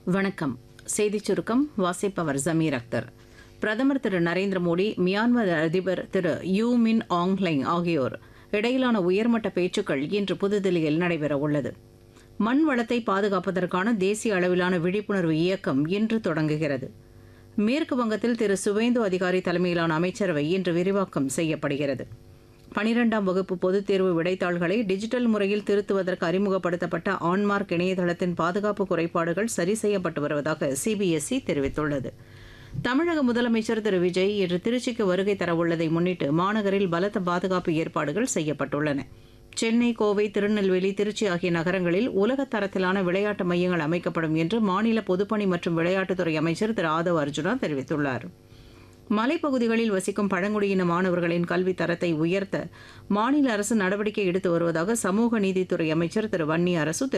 வணக்கம் செய்திச் சுருக்கம் வாசிப்பவர் ஜமீர் அக்தர் பிரதமர் திரு நரேந்திர மோடி மியான்மர் அதிபர் திரு யூ மின் ஆங்லைங் ஆகியோர் இடையிலான உயர்மட்ட பேச்சுக்கள் இன்று புதுதில்லியில் நடைபெறவுள்ளது மண் வளத்தை பாதுகாப்பதற்கான தேசிய அளவிலான விழிப்புணர்வு இயக்கம் இன்று தொடங்குகிறது மேற்கு வங்கத்தில் திரு சுவேந்து அதிகாரி தலைமையிலான அமைச்சரவை இன்று விரிவாக்கம் செய்யப்படுகிறது பனிரெண்டாம் வகுப்பு பொதுத் தேர்வு விடைத்தாள்களை டிஜிட்டல் முறையில் திருத்துவதற்கு அறிமுகப்படுத்தப்பட்ட ஆன்மார்க் இணையதளத்தின் பாதுகாப்பு குறைபாடுகள் சரி செய்யப்பட்டு வருவதாக சிபிஎஸ்இ தெரிவித்துள்ளது தமிழக முதலமைச்சர் திரு விஜய் இன்று திருச்சிக்கு வருகை தரவுள்ளதை முன்னிட்டு மாநகரில் பலத்த பாதுகாப்பு ஏற்பாடுகள் செய்யப்பட்டுள்ளன சென்னை கோவை திருநெல்வேலி திருச்சி ஆகிய நகரங்களில் உலக தரத்திலான விளையாட்டு மையங்கள் அமைக்கப்படும் என்று மாநில பொதுப்பணி மற்றும் விளையாட்டுத்துறை அமைச்சர் திரு ஆதவ் அர்ஜுனா தெரிவித்துள்ளார் மலைப்பகுதிகளில் வசிக்கும் பழங்குடியின மாணவர்களின் கல்வித் தரத்தை உயர்த்த மாநில அரசு நடவடிக்கை எடுத்து வருவதாக சமூக நீதித்துறை அமைச்சர் திரு வன்னி அரசு